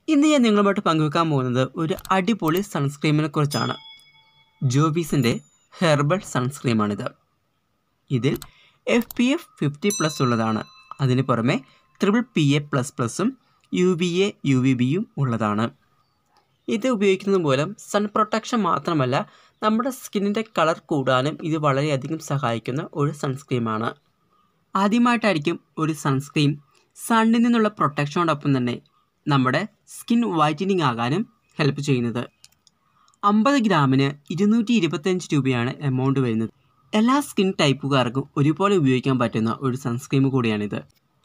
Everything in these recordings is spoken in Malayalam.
ഇന്ന് ഞാൻ നിങ്ങളുമായിട്ട് പങ്കുവെക്കാൻ പോകുന്നത് ഒരു അടിപൊളി സൺസ്ക്രീമിനെ കുറിച്ചാണ് ജോബീസിൻ്റെ ഹെർബൽ സൺസ്ക്രീമാണിത് ഇതിൽ F P F fifty plus ഉള്ളതാണ് അതിന് പുറമെ ത്രിപിൾ പി എ പ്ലസ് പ്ലസും U V A U V ബിയും ഉള്ളതാണ് ഇത് ഉപയോഗിക്കുന്നത് മൂലം സൺ പ്രൊട്ടക്ഷൻ മാത്രമല്ല നമ്മുടെ സ്കിന്നിൻ്റെ കളർ കൂടാനും ഇത് വളരെയധികം സഹായിക്കുന്ന ഒരു സൺസ്ക്രീമാണ് ആദ്യമായിട്ടായിരിക്കും ഒരു സൺസ്ക്രീൻ സണ്ണിൽ നിന്നുള്ള പ്രൊട്ടക്ഷനോടൊപ്പം തന്നെ നമ്മുടെ സ്കിൻ വൈറ്റനിങ് ആകാനും ഹെൽപ്പ് ചെയ്യുന്നത് അമ്പത് ഗ്രാമിന് ഇരുന്നൂറ്റി ഇരുപത്തഞ്ച് രൂപയാണ് എമൗണ്ട് വരുന്നത് എല്ലാ സ്കിൻ ടൈപ്പുകാർക്കും ഒരുപോലെ ഉപയോഗിക്കാൻ പറ്റുന്ന ഒരു സൺസ്ക്രീം കൂടിയാണിത്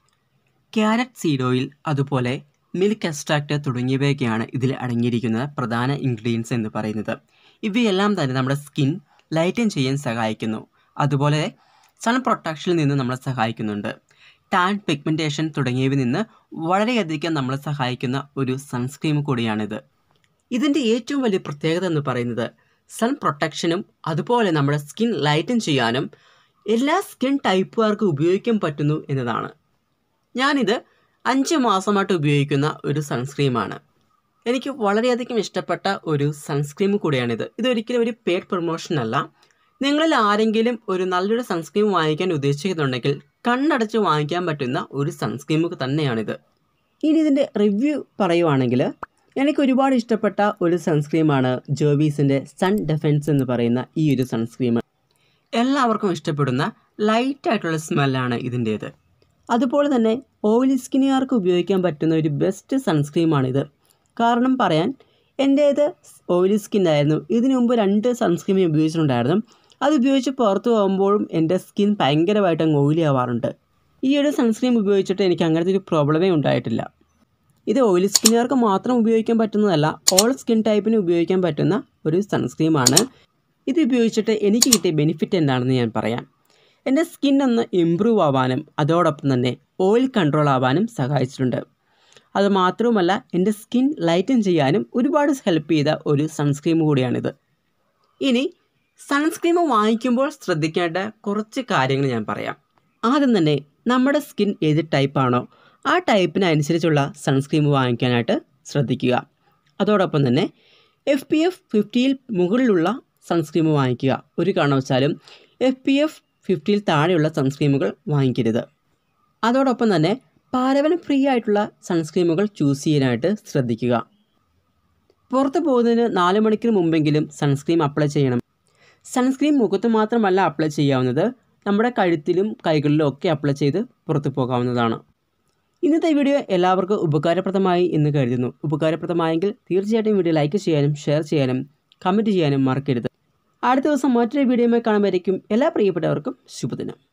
ക്യാരറ്റ് സീഡ് ഓയിൽ അതുപോലെ മിൽക്ക് എക്സ്ട്രാക്റ്റ് തുടങ്ങിയവയൊക്കെയാണ് ഇതിൽ അടങ്ങിയിരിക്കുന്ന പ്രധാന ഇൻഗ്രീഡിയൻസ് എന്ന് പറയുന്നത് ഇവയെല്ലാം തന്നെ നമ്മുടെ സ്കിൻ ലൈറ്റൻ ചെയ്യാൻ സഹായിക്കുന്നു അതുപോലെ സൺ പ്രൊട്ടക്ഷനിൽ നിന്ന് നമ്മളെ സഹായിക്കുന്നുണ്ട് ടാൻ പിഗ്മെൻറ്റേഷൻ തുടങ്ങിയവയിൽ നിന്ന് വളരെയധികം നമ്മളെ സഹായിക്കുന്ന ഒരു സൺസ്ക്രീം കൂടിയാണിത് ഇതിൻ്റെ ഏറ്റവും വലിയ പ്രത്യേകത എന്ന് പറയുന്നത് സൺ പ്രൊട്ടക്ഷനും അതുപോലെ നമ്മുടെ സ്കിൻ ലൈറ്റൻ ചെയ്യാനും എല്ലാ സ്കിൻ ടൈപ്പുകാർക്കും ഉപയോഗിക്കാൻ പറ്റുന്നു എന്നതാണ് ഞാനിത് അഞ്ച് മാസമായിട്ട് ഉപയോഗിക്കുന്ന ഒരു സൺസ്ക്രീമാണ് എനിക്ക് വളരെയധികം ഇഷ്ടപ്പെട്ട ഒരു സൺസ്ക്രീം കൂടിയാണിത് ഇതൊരിക്കലും ഒരു പെയ്ഡ് പ്രൊമോഷൻ അല്ല നിങ്ങളിൽ ആരെങ്കിലും ഒരു നല്ലൊരു സൺസ്ക്രീം വാങ്ങിക്കാൻ ഉദ്ദേശിക്കുന്നുണ്ടെങ്കിൽ കണ്ണടച്ച് വാങ്ങിക്കാൻ പറ്റുന്ന ഒരു സൺസ്ക്രീം തന്നെയാണിത് ഇനി ഇതിൻ്റെ റിവ്യൂ പറയുവാണെങ്കിൽ എനിക്ക് ഒരുപാട് ഇഷ്ടപ്പെട്ട ഒരു സൺസ്ക്രീമാണ് ജോബീസിൻ്റെ സൺ ഡിഫെൻസ് എന്ന് പറയുന്ന ഈ ഒരു സൺസ്ക്രീം എല്ലാവർക്കും ഇഷ്ടപ്പെടുന്ന ലൈറ്റായിട്ടുള്ള സ്മെല്ലാണ് ഇതിൻ്റേത് അതുപോലെ തന്നെ ഓയിലി സ്കിന്നുകാർക്ക് ഉപയോഗിക്കാൻ പറ്റുന്ന ഒരു ബെസ്റ്റ് സൺസ്ക്രീമാണിത് കാരണം പറയാൻ എൻ്റേത് ഓയിലി സ്കിന്നായിരുന്നു ഇതിനു മുമ്പ് രണ്ട് സൺസ്ക്രീം ഉപയോഗിച്ചിട്ടുണ്ടായിരുന്നു അത് ഉപയോഗിച്ച് പുറത്ത് പോകുമ്പോഴും എൻ്റെ സ്കിൻ ഭയങ്കരമായിട്ട് അങ്ങ് ഓയിലി ആവാറുണ്ട് ഈ ഒരു സൺസ്ക്രീം ഉപയോഗിച്ചിട്ട് എനിക്ക് അങ്ങനത്തെ ഒരു പ്രോബ്ലമേ ഉണ്ടായിട്ടില്ല ഇത് ഓയിലി സ്കിന്നുകാർക്ക് മാത്രം ഉപയോഗിക്കാൻ പറ്റുന്നതല്ല ഓൾ സ്കിൻ ടൈപ്പിന് ഉപയോഗിക്കാൻ പറ്റുന്ന ഒരു സൺസ്ക്രീമാണ് ഇത് ഉപയോഗിച്ചിട്ട് എനിക്ക് കിട്ടിയ ബെനിഫിറ്റ് എന്താണെന്ന് ഞാൻ പറയാം എൻ്റെ സ്കിൻ ഒന്ന് ഇമ്പ്രൂവ് ആവാനും അതോടൊപ്പം തന്നെ ഓയിൽ കൺട്രോൾ ആവാനും സഹായിച്ചിട്ടുണ്ട് അത് മാത്രവുമല്ല എൻ്റെ സ്കിൻ ലൈറ്റൻ ചെയ്യാനും ഒരുപാട് ഹെൽപ്പ് ചെയ്ത ഒരു സൺസ്ക്രീം കൂടിയാണിത് ഇനി സൺസ്ക്രീം വാങ്ങിക്കുമ്പോൾ ശ്രദ്ധിക്കേണ്ട കുറച്ച് കാര്യങ്ങൾ ഞാൻ പറയാം ആദ്യം തന്നെ നമ്മുടെ സ്കിൻ ഏത് ടൈപ്പാണോ ആ ടൈപ്പിന് അനുസരിച്ചുള്ള സൺസ്ക്രീം വാങ്ങിക്കാനായിട്ട് ശ്രദ്ധിക്കുക അതോടൊപ്പം തന്നെ എഫ് പി എഫ് ഫിഫ്റ്റിയിൽ മുകളിലുള്ള സൺസ്ക്രീം വാങ്ങിക്കുക ഒരു കാരണവശാലും എഫ് പി എഫ് ഫിഫ്റ്റിയിൽ താഴെയുള്ള സൺസ്ക്രീമുകൾ വാങ്ങിക്കരുത് അതോടൊപ്പം തന്നെ പാരവനം ഫ്രീ ആയിട്ടുള്ള സൺസ്ക്രീമുകൾ ചൂസ് ചെയ്യാനായിട്ട് ശ്രദ്ധിക്കുക പുറത്ത് പോകുന്നതിന് നാല് മണിക്കൂർ മുമ്പെങ്കിലും സൺസ്ക്രീം അപ്ലൈ ചെയ്യണം സൺസ്ക്രീൻ മുഖത്ത് മാത്രമല്ല അപ്ലൈ ചെയ്യാവുന്നത് നമ്മുടെ കഴുത്തിലും കൈകളിലും ഒക്കെ അപ്ലൈ ചെയ്ത് പുറത്തു പോകാവുന്നതാണ് ഇന്നത്തെ വീഡിയോ എല്ലാവർക്കും ഉപകാരപ്രദമായി എന്ന് കരുതുന്നു ഉപകാരപ്രദമായെങ്കിൽ തീർച്ചയായിട്ടും വീഡിയോ ലൈക്ക് ചെയ്യാനും ഷെയർ ചെയ്യാനും കമൻറ്റ് ചെയ്യാനും മറക്കരുത് അടുത്ത ദിവസം മറ്റൊരു വീഡിയോയുമായി കാണുമ്പോഴേക്കും എല്ലാ പ്രിയപ്പെട്ടവർക്കും ശുഭദിനം